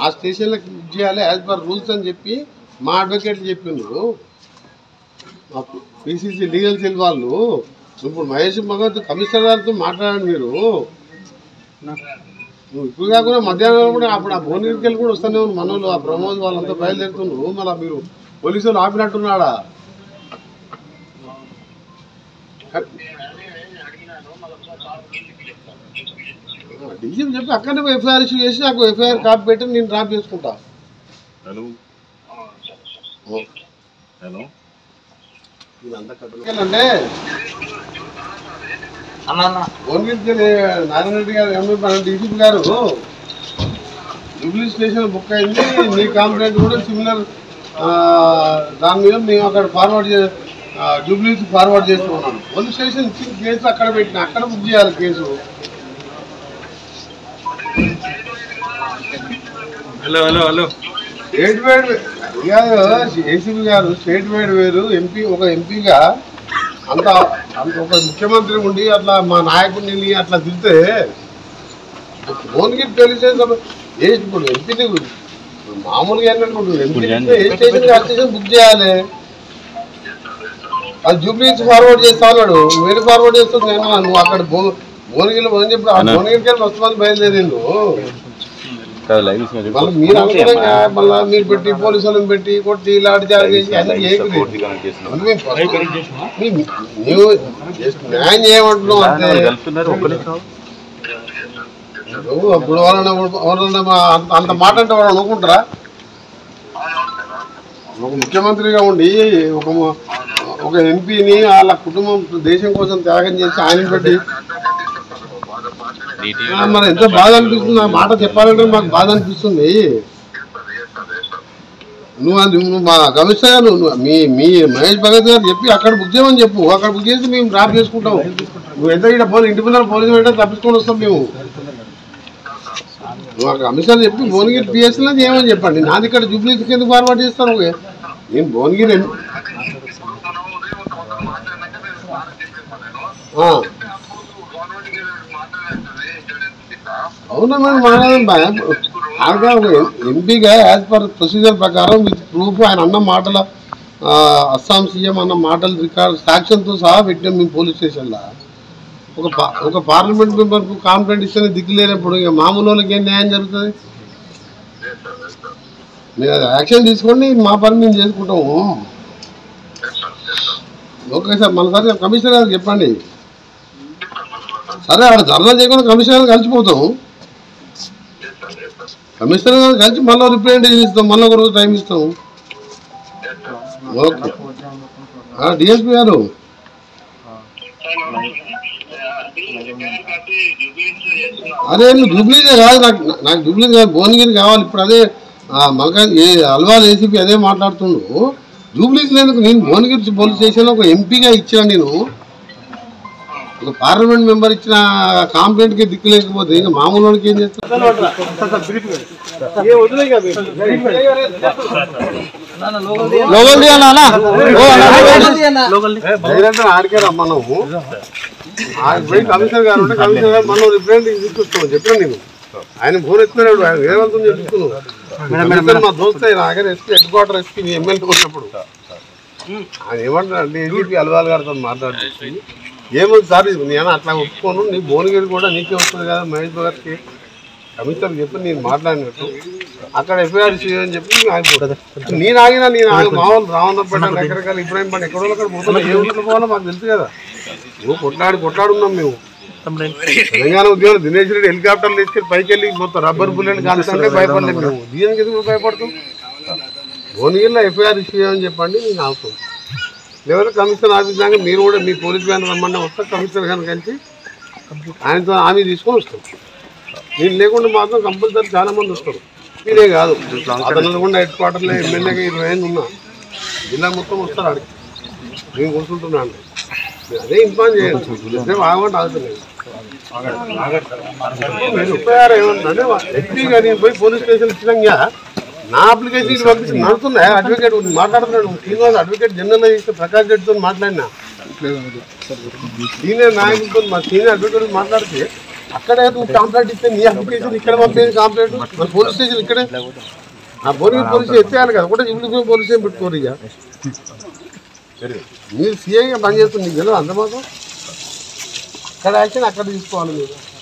ఆ స్టేషన్లకు బుక్ చేయాలి యాజ్ పర్ రూల్స్ అని చెప్పి మా అడ్వకేట్ చెప్పిండ్రు మా పీసీసీ లీగల్ సెల్ వాళ్ళు ఇప్పుడు మహేష్ భగవత్ కమిషనర్ గారితో మాట్లాడండి మీరు నువ్వు ఇప్పుడు కాకుండా మధ్యాహ్నం కూడా అప్పుడు ఆ భువనగిరికి వెళ్ళి కూడా వస్తూనే ఉంది మనోళ్ళు ఆ ప్రమోద్ వాళ్ళంతా బయలుదేరుతున్నారు మళ్ళీ మీరు పోలీసులు ఆపినట్టున్నాడా డీజీపీ చెప్పి అక్కడనే ఎఫ్ఐఆర్ ఇష్యూ చేసి నాకు ఎఫ్ఐఆర్ కాపీ పెట్టి నేను డ్రాప్ చేసుకుంటా హలో హలో అంటే భువనగిరికి నారాయణ రెడ్డి గారు ఎంపీ మన డీజీపీ గారు జూబ్లీ స్టేషన్ బుక్ అయింది నీ కంప్లైంట్ కూడా సిమిలర్ దాని మీద మేము అక్కడ ఫార్వర్డ్ చే జూబ్లీస్ ఫార్వర్డ్ చేస్తున్నాను పోలీస్ స్టేషన్ ఇచ్చిన కేసు అక్కడ పెట్టిన అక్కడ బుక్ చేయాలి case hello hello hello state wide కాదు ఏసీబీ గారు స్టేట్ వైడ్ వేరు ఎంపీ ఒక ఎంపీగా అంత అంత ఒక ముఖ్యమంత్రి ఉండి అట్లా మా నాయకుడిని అట్లా తిరితే భువనగిరి పోలీస్ స్టేషన్ ఏ ఇప్పుడు ఎంపీని మామూలుగా ఏంటంటే ఇప్పుడు ఎంపీ ఏ స్టేషన్ ఆ స్టేషన్ బుక్ చేయాలి అది జూబ్లీస్ ఫార్వర్డ్ చేస్తా అన్నాడు మీరు ఫార్వర్డ్ చేస్తుంది నేను నువ్వు అక్కడ భువ భువనగిరిలో పోని చెప్పి ఆ భువనగిరికి వెళ్ళి వస్తు మంది బయలుదేరిండు లైవ్ మళ్ళీ మీరు అనుకున్నాక మళ్ళీ మీరు పెట్టి పోలీసు వాళ్ళని పెట్టి కొట్టి లాంటి జారీ చేసి అన్ని చేయకూడదు మళ్ళీ మేము first- మీ- ನೀವು just న్యాయం చేయమంటున్నాం అంతే కలుపుతున్నారు ఒక్క నిమిషం నువ్వు అప్పుడు వాళ్ళని వాళ్ళని మా అంత అంత మాట అంటే వాళ్ళు అనుకుంటారా ఒక ముఖ్యమంత్రిగా ఉండి ఒక మ- ఒక ఎంపీని వాళ్ళ కుటుంబం దేశం కోసం త్యాగం చేసి ఆయన పెట్టి ఆ, మరి ఎంత బాధ అనిపిస్తుంది ఆ మాట చెప్పాలంటే మాకు బాధ అనిపిస్తుంది నువ్వు అది నువ్వు మా కమిషనర్ నువ్వు నువ్వు- మీ మీ మహేష్ భగత్ గారు చెప్పి అక్కడ బుక్ చేయమని చెప్పు అక్కడ బుక్ చేసి మేము డ్రాప్ చేసుకుంటాం నువ్వు ఎంత ఇక్కడ పోనీ ఇంటి ముందర పోలీసు పెట్టా తప్పించుకొని వస్తాం మేము నువ్వు ఆ కమిషనర్ చెప్పి భువనగిరి పిఎస్లో చేయమని చెప్పండి నాది ఇక్కడ జూబ్లీకి ఎందుకు ఫార్వర్డ్ చేస్తాను నేను భువనగిరి ఎం- ఆ. అవునా మేడం మాట్లాడడం ఆగా ఎంపీగా యాజ్ పర్ ప్రొసీజర్ ప్రకారం విత్ ప్రూఫ్ ఆయన అన్న మాటల ఆ, అస్సాం సీఎం అన్న మాటల రికార్డ్ సాక్ష్యంతో సహా పెట్టాం మేము పోలీస్ స్టేషన్లో ఒక పా- ఒక పార్లమెంట్ మెంబర్కు కాంప్లైంట్ ఇస్తేనే దిక్కు లేనప్పుడు ఇక మామూలు వాళ్ళకి ఏం న్యాయం జరుగుతుంది మీరు అది యాక్షన్ తీసుకోండి మా పని మేము చేసుకుంటాము ఓకే సార్ మనసారి కమిషనర్ గారికి చెప్పండి సరే ఆడ ధర్నా చేయకుండా కమిషనర్ గారు కలిసిపోతాం కమిషనర్ గారు కలిసి మళ్ళీ రిప్రజెంటేషన్ ఇస్తాం మళ్ళీ ఒక రోజు టైం ఇస్తాం ఓకే డిఎస్పీ గారు అదే నువ్వు జూబ్లీనే కాదు నాకు నాకు జూబ్లీ కాదు భువనగిరి కావాలి ఇప్పుడు అదే మల్కా ఏ అల్వాల్ ఏసీపీ అదే మాట్లాడుతున్నావు జూబ్లీస్ లేదు నేను భువనగిరి పోలీస్ స్టేషన్లో ఒక ఎంపీగా ఇచ్చాను నేను ఒక పార్లమెంట్ మెంబర్ ఇచ్చిన కంప్లైంట్కి దిక్కు లేకపోతే ఇంకా మామూలు వాడికి ఏం చేస్తారు లోకల్ డైరెక్టర్ ఆడికే రమ్మన్నాము ఆడికి పోయి కమిషనర్ గారు ఉంటే కమిషనర్ గారు మనం రిప్రజెంటేటివ్ తీసుకొస్తాం చెప్పాను నేను ఆయన ఫోన్ ఎత్తున్నాడు ఆయన వేరే వాళ్ళతో చెప్తున్నాను మా దోస్త్ ఆయన దగ్గర SP headquarter SP MLA వచ్చినప్పుడు ఆయన ఏమంటారు అంటే ఏజీపీ అల్వాల్ గారితో మాట్లాడుతుంది ఏముంది సార్ ఇది నేను అట్లా ఒప్పుకోను నీ భువనగిరి కూడా నీకే వస్తుంది కదా మహేష్ భగత్కి కమిషనర్ చెప్పి నేను మాట్లాడినట్టు అక్కడ ఎఫ్ఐఆర్ అని చెప్పి ఆగిపోతుంది నేను ఆగినా నేను ఆగి మా వాళ్ళు రావణపేట రకరకాల ఇబ్రాహిం పండి ఎక్కడో అక్కడ పోతున్నా ఏ ఊరిలో పోవాలో మాకు తెలుసు కదా నువ్వు కొట్లాడి కొట్లాడున్నాం మేము తెలంగాణ ఉద్యోగం దినేష్ రెడ్డి హెలికాప్టర్లు తీసుకెళ్ళి పైకి వెళ్ళి మొత్తం రబ్బర్ బుల్లెట్ కాల్చుతుంటే భయపడలేము మేము దీనికి ఎందుకు భయపడతాం భువనగిరిలో ఎఫ్ఐఆర్ ఇష్యూ అని చెప్పండి నేను ఆపుతాం లేకపోతే కమిషనర్ ఆఫీస్ దాకా మీరు కూడా మీ పోలీస్ వ్యాన్ రమ్మని వస్తే కమిషనర్ గారిని కలిసి ఆయనతో హామీ తీసుకొని వస్తాం మీరు లేకుండా మాత్రం కంపల్సరీ చాలా మంది వస్తారు మీరే కాదు అతను కూడా హెడ్ క్వార్టర్లో ఎమ్మెల్యేగా ఇరవై ఐదు ఉన్నా జిల్లా మొత్తం వస్తారు ఆడికి నేను కూర్చుంటున్నా అండి మీరు అదే ఇన్ఫార్మ్ చేయండి రేపు ఆగమంటే ఆగుతున్నాయి మీరు ఎఫ్ఐఆర్ ఏమంటే ఎస్పీ గారి పోయి పోలీస్ స్టేషన్ ఇచ్చినాక నా అప్లికేషన్ ఇటు పంపించి నడుతున్నాయి అడ్వకేట్ మాట్లాడుతున్నాడు శ్రీనివాస్ అడ్వకేట్ జనరల్ చేస్తే ప్రకాష్ రెడ్డితో మాట్లాడినా సీనియర్ నాయకులతో మా సీనియర్ అడ్వకేట్ మాట్లాడితే అక్కడే నువ్వు కాంప్లైంట్ ఇస్తే నీ అప్లికేషన్ ఇక్కడ పంపేది కాంప్లైంట్ మరి పోలీస్ స్టేషన్ ఇక్కడే ఆ పోలీస్ పోలీస్ ఎత్తేయాలి కదా ఒకటే ఇప్పుడు పోలీస్ స్టేషన్ పెట్టుకోరు ఇక మీరు సీఐగా పని చేస్తుంది నీకు తెలియదు అంత మాత్రం అక్కడ యాక్షన్ అక్కడ తీసుకోవాలి మీరు